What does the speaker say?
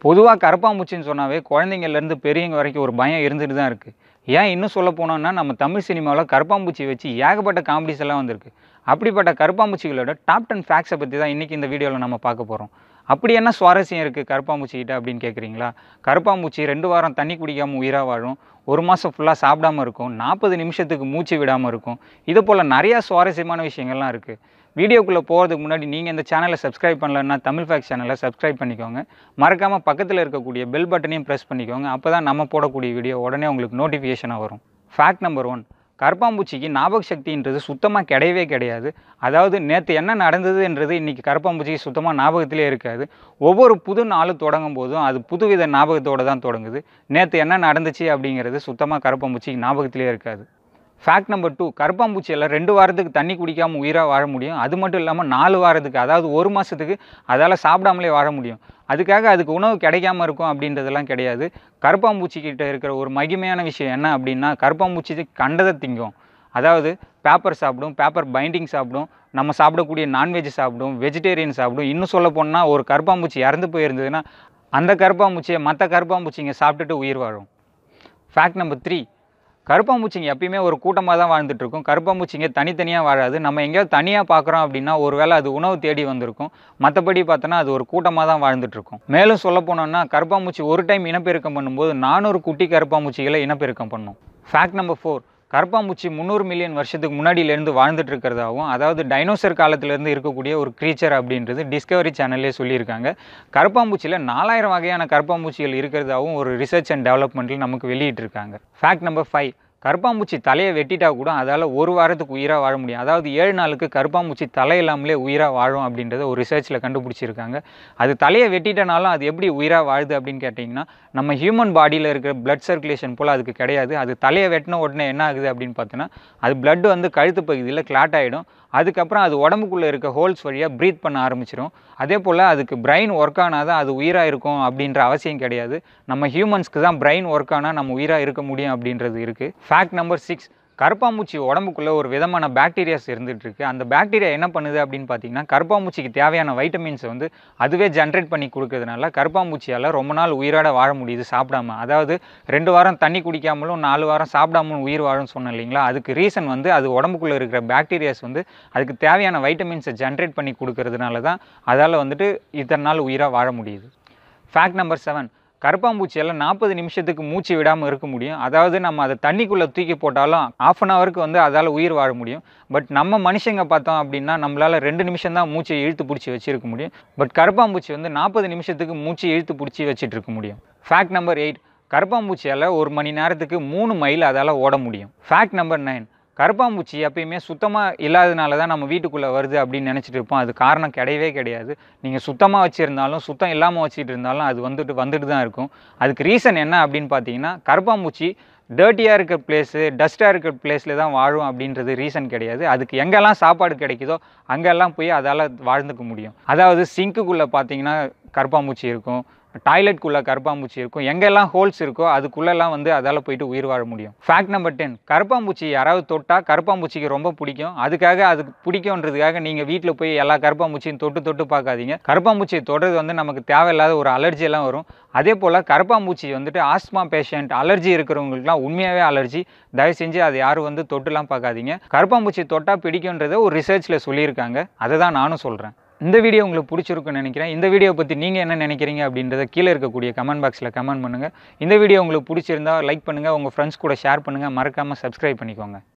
பொதுவாக கரப்பாம்பூச்சின்னு சொன்னாவே குழந்தைங்கள்லேருந்து பெரியவங்க வரைக்கும் ஒரு பயம் இருந்துட்டு தான் இருக்குது ஏன் இன்னும் சொல்ல போனோம்னா நம்ம தமிழ் சினிமாவில் கரப்பாம்பூச்சி வச்சு ஏகப்பட்ட காமெடிஸ் எல்லாம் வந்திருக்கு அப்படிப்பட்ட கரப்பாம்பூச்சிகளோட டாப் டென் ஃபேக்ட்ஸை பற்றி தான் இன்றைக்கி இந்த வீடியோவில் நம்ம பார்க்க போகிறோம் அப்படி என்ன சுவாரஸ்யம் இருக்குது கரப்பாம்பூச்சிக்கிட்ட அப்படின்னு கேட்குறீங்களா கரப்பாம்பூச்சி ரெண்டு வாரம் தண்ணி குடிக்காமல் உயிராக வாழும் ஒரு மாதம் ஃபுல்லாக சாப்பிடாம இருக்கும் நாற்பது நிமிஷத்துக்கு மூச்சு விடாமல் இருக்கும் இது போல் நிறையா சுவாரஸ்யமான விஷயங்கள்லாம் இருக்குது வீடியோக்குள்ளே போகிறதுக்கு முன்னாடி நீங்கள் இந்த சேனலை சப்ஸ்கிரைப் பண்ணலன்னா தமிழ் ஃபேக்ட் சேனலை சப்ஸ்கிரைப் பண்ணிக்கோங்க மறக்காமல் பக்கத்தில் இருக்கக்கூடிய பெல் பட்டனையும் ப்ரெஸ் பண்ணிக்கோங்க அப்போ தான் நம்ம போடக்கூடிய வீடியோ உடனே உங்களுக்கு நோட்டிஃபிகேஷனாக வரும் ஃபேக்ட் நம்பர் ஒன் கரப்பாம்பூச்சிக்கு ஞாபக சக்தின்றது சுத்தமாக கிடையவே கிடையாது அதாவது நேற்று என்ன நடந்ததுன்றது இன்றைக்கி கரப்பாம்பூச்சிக்கு சுத்தமாக ஞாபகத்திலே இருக்காது ஒவ்வொரு புது நாளும் தொடங்கும் போதும் அது புதுவித ஞாபகத்தோடு தான் தொடங்குது நேற்று என்ன நடந்துச்சு அப்படிங்கிறது சுத்தமாக கரப்பாம்பூச்சிக்கு ஞாபகத்திலே இருக்காது ஃபேக்ட் நம்பர் டூ கரப்பாம்பூச்சி எல்லாம் ரெண்டு வாரத்துக்கு தண்ணி குடிக்காமல் உயிராக வாழ முடியும் அது மட்டும் இல்லாமல் நாலு வாரத்துக்கு அதாவது ஒரு மாதத்துக்கு அதால் சாப்பிடாமலே வாழ முடியும் அதுக்காக அதுக்கு உணவு கிடைக்காம இருக்கும் அப்படின்றதெல்லாம் கிடையாது கரப்பாம்பூச்சி கிட்ட இருக்கிற ஒரு மகிமையான விஷயம் என்ன அப்படின்னா கரப்பாம்பூச்சி கண்டதை திங்கும் அதாவது பேப்பர் சாப்பிடும் பேப்பர் பைண்டிங் சாப்பிடும் நம்ம சாப்பிடக்கூடிய நான்வெஜ் சாப்பிடும் வெஜிடேரியன் சாப்பிடும் இன்னும் சொல்ல போனால் ஒரு கரப்பாம்பூச்சி இறந்து போயிருந்ததுன்னா அந்த கரப்பாம்பூச்சியை மற்ற கரப்பாம்பூச்சிங்க சாப்பிட்டுட்டு உயிர் வாழும் ஃபேக்ட் நம்பர் த்ரீ கருப்பாம்பூச்சிங்க எப்பயுமே ஒரு கூட்டமாக தான் வாழ்ந்துட்டு இருக்கும் கருப்பாம்பூச்சிங்க தனித்தனியாக வாழாது நம்ம எங்கேயாவது தனியாக பார்க்குறோம் அப்படின்னா ஒருவேளை அது உணவு தேடி வந்திருக்கும் மற்றபடி பார்த்தோன்னா அது ஒரு கூட்டமாக தான் வாழ்ந்துட்டு இருக்கும் மேலும் சொல்ல போனோம்னா கருப்பாம்பூச்சி ஒரு டைம் இனப்பெருக்கம் பண்ணும்போது நானூறு குட்டி கருப்பாம்பூச்சிகளை இனப்பெருக்கம் பண்ணும் ஃபேக்ட் நம்பர் ஃபோர் கருப்பாம்பூச்சி முந்நூறு மில்லியன் வருஷத்துக்கு முன்னாடியிலேருந்து வாழ்ந்துட்டு இருக்கிறதாகவும் அதாவது டைனோசர் காலத்திலேருந்து இருக்கக்கூடிய ஒரு க்ரீச்சர் அப்படின்றது டிஸ்கவரி சேனல்லே சொல்லியிருக்காங்க கருப்பாம்பூச்சியில் நாலாயிரம் வகையான கருப்பாம்பூச்சிகள் இருக்கிறதாகவும் ஒரு ரிசர்ச் அண்ட் டெவலப்மெண்ட்டில் நமக்கு வெளியிட்டிருக்காங்க ஃபேக்ட் நம்பர் ஃபைவ் கருப்பாம்பூச்சி தலையை வெட்டிட்டா கூட அதால் ஒரு வாரத்துக்கு உயிராக வாழ முடியும் அதாவது ஏழு நாளுக்கு கருப்பாம்பூச்சி தலை இல்லாமலே உயிராக வாழும் அப்படின்றத ஒரு ரிசர்ச்சில் கண்டுபிடிச்சிருக்காங்க அது தலையை வெட்டிட்டனாலும் அது எப்படி உயிராக வாழுது அப்படின்னு கேட்டிங்கன்னா நம்ம ஹியூமன் பாடியில் இருக்கிற பிளட் சர்க்குலேஷன் போல் அதுக்கு கிடையாது அது தலையை வெட்டின உடனே என்ன ஆகுது அப்படின்னு பார்த்தோன்னா அது blood வந்து கழுத்து பகுதியில் கிளாட் ஆகிடும் அதுக்கப்புறம் அது உடம்புக்குள்ளே இருக்க ஹோல்ஸ் வழியாக ப்ரீத் பண்ண ஆரம்பிச்சிடும் அதே போல் அதுக்கு பிரெயின் ஒர்க் ஆனால் தான் அது உயிராக இருக்கும் அப்படின்ற அவசியம் கிடையாது நம்ம ஹியூமன்ஸ்க்கு தான் பிரெயின் ஒர்க் ஆனால் நம்ம உயிராக இருக்க முடியும் அப்படின்றது இருக்குது ஃபேக்ட் நம்பர் சிக்ஸ் கருப்பாம்பூச்சி உடம்புக்குள்ளே ஒரு விதமான பாக்டீரியாஸ் இருந்துகிட்டு இருக்கு அந்த பாக்டீரியா என்ன பண்ணுது அப்படின்னு பார்த்தீங்கன்னா கருப்பாம்பூச்சிக்கு தேவையான வைட்டமின்ஸை வந்து அதுவே ஜென்ரேட் பண்ணி கொடுக்கறதுனால கருப்பாம்பூச்சியால் ரொம்ப நாள் உயிரோட வாழ முடியுது சாப்பிடாம அதாவது ரெண்டு வாரம் தண்ணி குடிக்காமலும் நாலு வாரம் சாப்பிடாமலும் உயிர் வாழும்னு சொன்னேன் இல்லைங்களா அதுக்கு ரீசன் வந்து அது உடம்புக்குள்ளே இருக்கிற பாக்டீரியாஸ் வந்து அதுக்கு தேவையான வைட்டமின்ஸை ஜென்ரேட் பண்ணி கொடுக்கறதுனால தான் அதால் வந்துட்டு இத்தனை நாள் உயிராக வாழ முடியுது ஃபேக்ட் நம்பர் செவன் கருப்பாம்பூச்சியால் நாற்பது நிமிஷத்துக்கு மூச்சு விடாமல் இருக்க முடியும் அதாவது நம்ம அதை தண்ணிக்குள்ளே தூக்கி போட்டாலும் ஆஃப் அன் ஹவருக்கு வந்து அதால் உயிர் வாழ முடியும் பட் நம்ம மனுஷங்க பார்த்தோம் அப்படின்னா நம்மளால் ரெண்டு நிமிஷம் தான் மூச்சை இழுத்து பிடிச்சி வச்சிருக்க முடியும் பட் கருப்பாம்பூச்சி வந்து நாற்பது நிமிஷத்துக்கு மூச்சு இழுத்து பிடிச்சி வச்சிட்டு இருக்க முடியும் ஃபேக்ட் நம்பர் எயிட் கருப்பாம்பூச்சியால் ஒரு மணி நேரத்துக்கு மூணு மைல் அதால் ஓட முடியும் ஃபேக்ட் நம்பர் நைன் கருப்பாம்பூச்சி எப்பயுமே சுத்தமாக இல்லாதனால தான் நம்ம வீட்டுக்குள்ளே வருது அப்படின்னு நினச்சிட்டு இருப்போம் அது காரணம் கிடையவே கிடையாது நீங்கள் சுத்தமாக வச்சுருந்தாலும் சுத்தம் இல்லாமல் வச்சுட்டு இருந்தாலும் அது வந்துட்டு வந்துட்டு தான் இருக்கும் அதுக்கு ரீசன் என்ன அப்படின்னு பார்த்தீங்கன்னா கருப்பாம்பூச்சி டர்ட்டியாக இருக்கிற பிளேஸு டஸ்ட்டாக இருக்கிற பிளேஸில் தான் வாழும் அப்படின்றது ரீசன் கிடையாது அதுக்கு எங்கெல்லாம் சாப்பாடு கிடைக்குதோ அங்கெல்லாம் போய் அதால் வாழ்ந்துக்க முடியும் அதாவது சிங்க்குக்குள்ளே பார்த்தீங்கன்னா கருப்பாம்பூச்சி இருக்கும் டாய்லெட்குள்ளே கருப்பாம்பூச்சி இருக்கும் எங்கெல்லாம் ஹோல்ஸ் இருக்கோ அதுக்குள்ளெல்லாம் வந்து அதால் போயிட்டு உயிர் வாழ முடியும் ஃபேக்ட் நம்பர் டென் கருப்பாம்பூச்சி யாராவது தொட்டால் கருப்பாம்பூச்சிக்கு ரொம்ப பிடிக்கும் அதுக்காக அதுக்கு பிடிக்கும்ன்றதுக்காக நீங்கள் வீட்டில் போய் எல்லா கருப்பாம்பூச்சியும் தொட்டு தொட்டு பார்க்காதீங்க கருப்பாம்பூச்சியை தொடுறது வந்து நமக்கு தேவையில்லாத ஒரு அலர்ஜி எல்லாம் வரும் அதே போல் கருப்பாம்பூச்சி வந்துட்டு ஆஸ்மா பேஷண்ட் அலர்ஜி இருக்கிறவங்களுக்குலாம் உண்மையாகவே அலர்ஜி தயவு செஞ்சு அதை யாரும் வந்து தொட்டுலாம் பார்க்காதீங்க கருப்பாம்பூச்சி தொட்டால் பிடிக்குன்றதை ஒரு ரிசர்ச்சில் சொல்லியிருக்காங்க அதை தான் நானும் சொல்கிறேன் இந்த வீடியோ உங்களுக்கு பிடிச்சிருக்குன்னு நினைக்கிறேன் இந்த வீடியோ பற்றி நீங்கள் என்ன நினைக்கிறீங்க அப்படின்றத கீழே இருக்கக்கூடிய கமெண்ட் பாக்ஸில் கமெண்ட் பண்ணுங்கள் இந்த வீடியோ உங்களுக்கு பிடிச்சிருந்தா லைக் பண்ணுங்கள் உங்கள் ஃப்ரெண்ட்ஸ் கூட ஷேர் பண்ணுங்கள் மறக்காமல் சப்ஸ்கிரைப் பண்ணிக்கோங்க